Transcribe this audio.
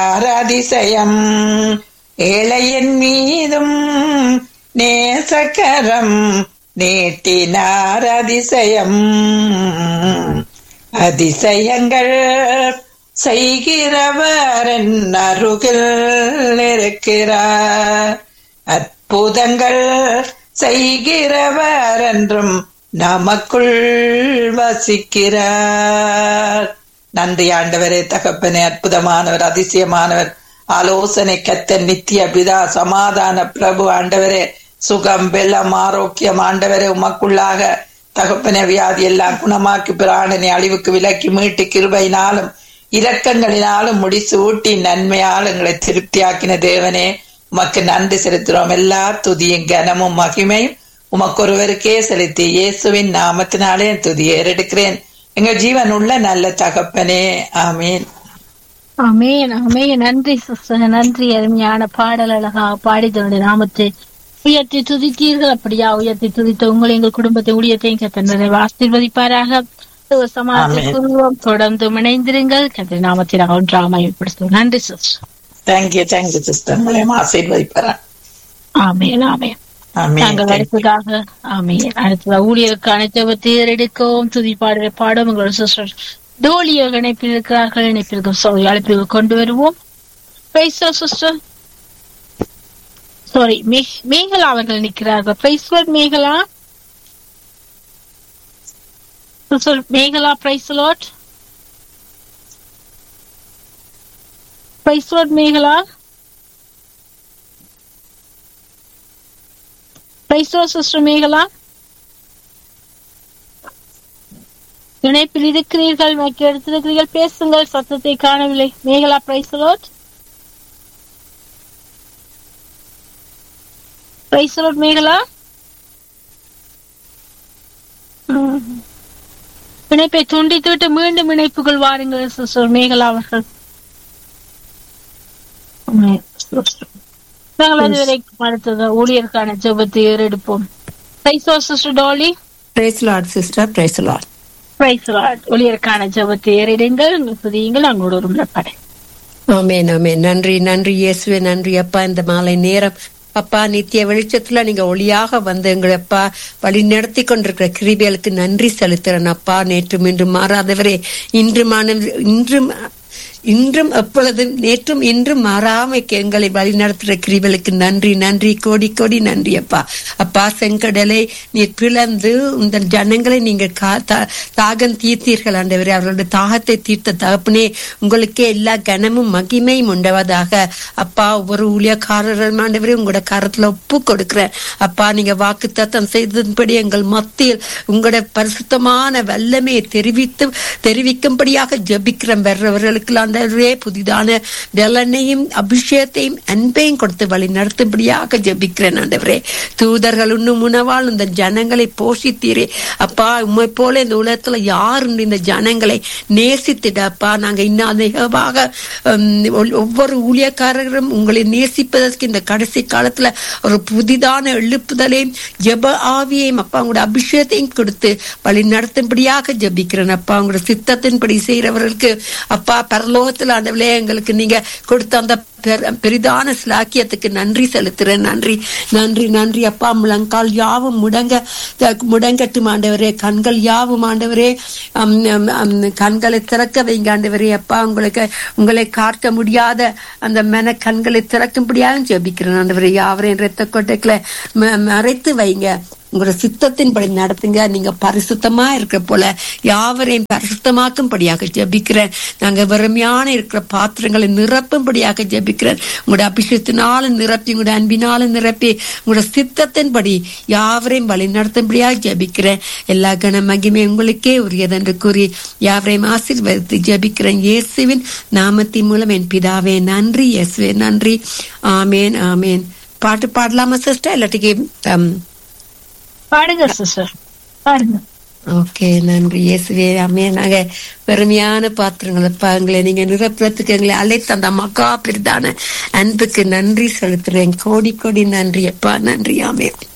அதிசயம் ஏழையின் மீதும் நேசக்கரம் நீட்டினார் அதிசயம் அதிசயங்கள் செய்கிறவர் என் அருகில் இருக்கிறார் அற்புதங்கள் செய்கிறவர் என்றும் நமக்குள் வசிக்கிறார் நன்றி ஆண்டவரே தகப்பனே அற்புதமானவர் அதிசயமானவர் ஆலோசனை கத்தன் நித்திய பிதா சமாதான பிரபு ஆண்டவரே சுகம் வெள்ளம் ஆரோக்கியம் ஆண்டவரே உமக்குள்ளாக தகப்பன வியாதி எல்லாம் குணமாக்கி பிராணனை அழிவுக்கு விலக்கி மீட்டு கிருபையினாலும் இரக்கங்களினாலும் முடிசு ஊட்டி நன்மையால் எங்களை திருப்தியாக்கின தேவனே உமக்கு நன்றி செலுத்துறோம் எல்லா துதியும் கனமும் மகிமையும் உமக்கு ஒருவருக்கே செலுத்தி இயேசுவின் நாமத்தினாலே துதியை ஏறெடுக்கிறேன் எங்கள் ஜீவன் உள்ள நல்ல தகப்பனே ஆமீன் அமேன் அமேன் நன்றி சிஸ்டர் நன்றி அருமையான பாடல் அழகா பாடிதனுடைய நாமத்தை உயர்த்தி துதித்தீர்கள் அப்படியா உயர்த்தி துதித்த உங்களை எங்கள் குடும்பத்தை ஊழியத்தையும் கத்தனை ஆசீர்வதிப்பாராக சமாஜம் தொடர்ந்து இணைந்திருங்கள் கத்திர நாமத்தினாக ஒன்றாக மையப்படுத்துவோம் நன்றி சிஸ்டர் தேங்க்யூ தேங்க்யூ சிஸ்டர் உங்களையும் ஆசீர்வதிப்பாரா ஆமேன் ஆமேன் ஆமீன் நாங்கள் அடுத்ததாக ஆமேன் அடுத்ததாக ஊழியருக்கான ஜபத்தை எடுக்கவும் துதி பாடலை பாடும் உங்களோட சிஸ்டர் டோலியோ இணைப்பில் இருக்கிறார்கள் இணைப்பிற்கு சாரி அழைப்பிற்கு கொண்டு வருவோம் சிஸ்டர் சாரி மேகலா அவர்கள் நிற்கிறார்கள் praise the Lord Megala sister Megala praise Lord praise the Lord Megala praise the Lord sister Megala இணைப்பில் இருக்கிறீர்கள் மற்ற எடுத்திருக்கிறீர்கள் பேசுங்கள் சத்தத்தை காணவில்லை மேகலா பிரைசலோட் பிரைசலோட் மேகலா இணைப்பை துண்டித்து விட்டு மீண்டும் இணைப்புகள் வாருங்கள் சிஸ்டர் மேகலா அவர்கள் நாங்கள் அதுவரைக்கும் அடுத்தது ஊழியருக்கான ஜபத்தை ஏறெடுப்போம் பிரைசோ sister Dolly praise Lord sister praise Lord ஒளியருக்கான ஜபத்தை ஏறிடுங்கள் புதியுங்கள் அங்கோடு ஒரு முறைப்படை ஆமேன் ஆமேன் நன்றி நன்றி இயேசுவே நன்றி அப்பா இந்த மாலை நேரம் அப்பா நித்திய வெளிச்சத்துல நீங்க ஒளியாக வந்து எங்களை அப்பா வழி நடத்தி கொண்டிருக்கிற கிருபிகளுக்கு நன்றி செலுத்துறேன் அப்பா நேற்று மீண்டும் மாறாதவரே இன்று இன்றும் இன்றும் எப்பொழுதும் நேற்றும் இன்றும் மாறாமைக்கு எங்களை வழி நடத்துகிற கிரிவலுக்கு நன்றி நன்றி கோடி கோடி நன்றி அப்பா அப்பா செங்கடலை நீர் பிளந்து இந்த ஜனங்களை நீங்கள் தாகம் தீர்த்தீர்கள் ஆண்டவரே அவர்களுடைய தாகத்தை தீர்த்த தகப்பனே உங்களுக்கே எல்லா கனமும் மகிமையும் உண்டவதாக அப்பா ஒவ்வொரு ஊழியக்காரர்கள் ஆண்டவரே உங்களோட கரத்துல ஒப்பு கொடுக்கிறேன் அப்பா நீங்க வாக்கு தத்தம் செய்தபடி எங்கள் மத்தியில் உங்களோட பரிசுத்தமான வல்லமையை தெரிவித்து தெரிவிக்கும்படியாக ஜபிக்கிறேன் வர்றவர்களுக்கு ஆண்டவரே புதிதான வெள்ளனையும் அபிஷேகத்தையும் அன்பையும் கொடுத்து வழி நடத்தும்படியாக ஜபிக்கிறேன் ஆண்டவரே தூதர்கள் இன்னும் உணவால் இந்த ஜனங்களை போஷித்தீரே அப்பா உண்மை போல இந்த உலகத்துல யார் இந்த ஜனங்களை நேசித்திடப்பா நாங்க இன்னும் அதிகமாக ஒவ்வொரு ஊழியக்காரரும் உங்களை நேசிப்பதற்கு இந்த கடைசி காலத்துல ஒரு புதிதான எழுப்புதலையும் ஜப ஆவியையும் அப்பா உங்களோட அபிஷேகத்தையும் கொடுத்து வழி நடத்தும்படியாக ஜபிக்கிறேன் அப்பா உங்களோட சித்தத்தின்படி செய்யறவர்களுக்கு அப்பா பரலோகத்தில் ஆண்டவளே எங்களுக்கு நீங்க கொடுத்த அந்த பெரிதான சிலாக்கியத்துக்கு நன்றி செலுத்துறேன் நன்றி நன்றி நன்றி அப்பா முழங்கால் யாவும் முடங்க முடங்கட்டும் ஆண்டவரே கண்கள் யாவும் ஆண்டவரே கண்களை திறக்க வைங்க ஆண்டவரே அப்பா உங்களுக்கு உங்களை காட்ட முடியாத அந்த மன கண்களை திறக்கும்படியாக ஜெபிக்கிறேன் ஆண்டவரே யாவரையும் ரத்த கொட்டைகளை மறைத்து வைங்க உங்களோட சித்தத்தின்படி நடத்துங்க நீங்க பரிசுத்தமா இருக்கிற போல யாவரையும் பரிசுத்தமாக்கும்படியாக ஜபிக்கிறேன் நாங்க வெறுமையான இருக்கிற பாத்திரங்களை நிரப்பும்படியாக ஜபிக்கிறேன் உங்களோட அபிஷேகத்தினாலும் நிரப்பி உங்களோட அன்பினாலும் நிரப்பி உங்களோட சித்தத்தின்படி யாவரையும் வழி நடத்தும்படியாக ஜபிக்கிறேன் எல்லா கன மகிமை உங்களுக்கே உரியதென்று கூறி யாவரையும் ஆசீர்வதித்து ஜபிக்கிறேன் இயேசுவின் நாமத்தின் மூலம் என் பிதாவே நன்றி இயேசுவே நன்றி ஆமேன் ஆமேன் பாட்டு பாடலாமா சிஸ்டர் இல்லாட்டிக்கு பாடுங்க சிஸ்டர் பாடுங்க ஓகே நன்றி இயேசுவே அம்மே நாங்க பெருமையான பாத்திரங்களை பாங்களே நீங்க நிரப்புறதுக்கு எங்களை அழைத்த அந்த மக்கா பெரிதான அன்புக்கு நன்றி செலுத்துறேன் கோடி கோடி நன்றி அப்பா நன்றி ஆமே